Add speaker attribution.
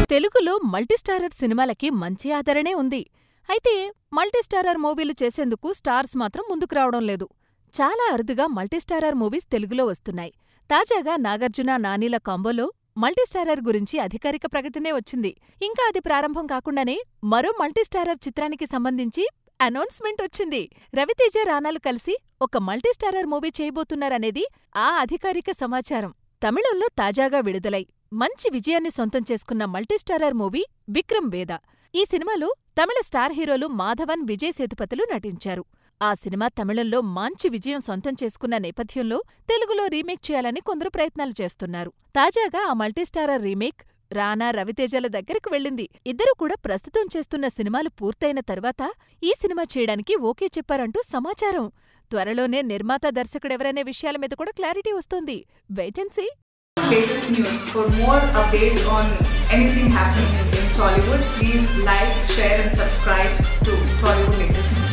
Speaker 1: తెలుగులో మల్టీస్టారర్ సినిమాలకి మంచి ఆదరణే ఉంది అయితే మల్టీస్టారర్ మూవీలు చేసేందుకు స్టార్స్ మాత్రం ముందుకు రావడం లేదు చాలా అరుదుగా మల్టీస్టారర్ మూవీస్ తెలుగులో వస్తున్నాయి తాజాగా నాగార్జున నానీల కాంబోలో మల్టీస్టారర్ గురించి అధికారిక ప్రకటనే వచ్చింది ఇంకా అది ప్రారంభం కాకుండానే మరో మల్టీస్టారర్ చిత్రానికి సంబంధించి అనౌన్స్మెంట్ వచ్చింది రవితేజ రానాలు కలిసి ఒక మల్టీస్టారర్ మూవీ చేయబోతున్నారనేది ఆ అధికారిక సమాచారం తమిళంలో తాజాగా విడుదలై మంచి విజయాన్ని సొంతం చేసుకున్న మల్టీస్టారర్ మూవీ విక్రమ్ వేద ఈ సినిమాలో తమిళ స్టార్ హీరోలు మాధవన్ విజయ్ సేతుపతులు నటించారు ఆ సినిమా తమిళంలో మంచి విజయం సొంతం చేసుకున్న నేపథ్యంలో తెలుగులో రీమేక్ చేయాలని కొందరు ప్రయత్నాలు చేస్తున్నారు తాజాగా ఆ మల్టీస్టారర్ రీమేక్ రానా రవితేజల దగ్గరకు వెళ్ళింది ఇద్దరూ కూడా ప్రస్తుతం చేస్తున్న సినిమాలు పూర్తయిన తర్వాత ఈ సినిమా చేయడానికి ఓకే చెప్పారంటూ సమాచారం త్వరలోనే నిర్మాత దర్శకుడెవరనే విషయాల మీద కూడా క్లారిటీ వస్తోంది వేజెన్సీ
Speaker 2: latest news. For more updates on anything happening in Tollywood, please like, share, and subscribe to Tollywood Latest News.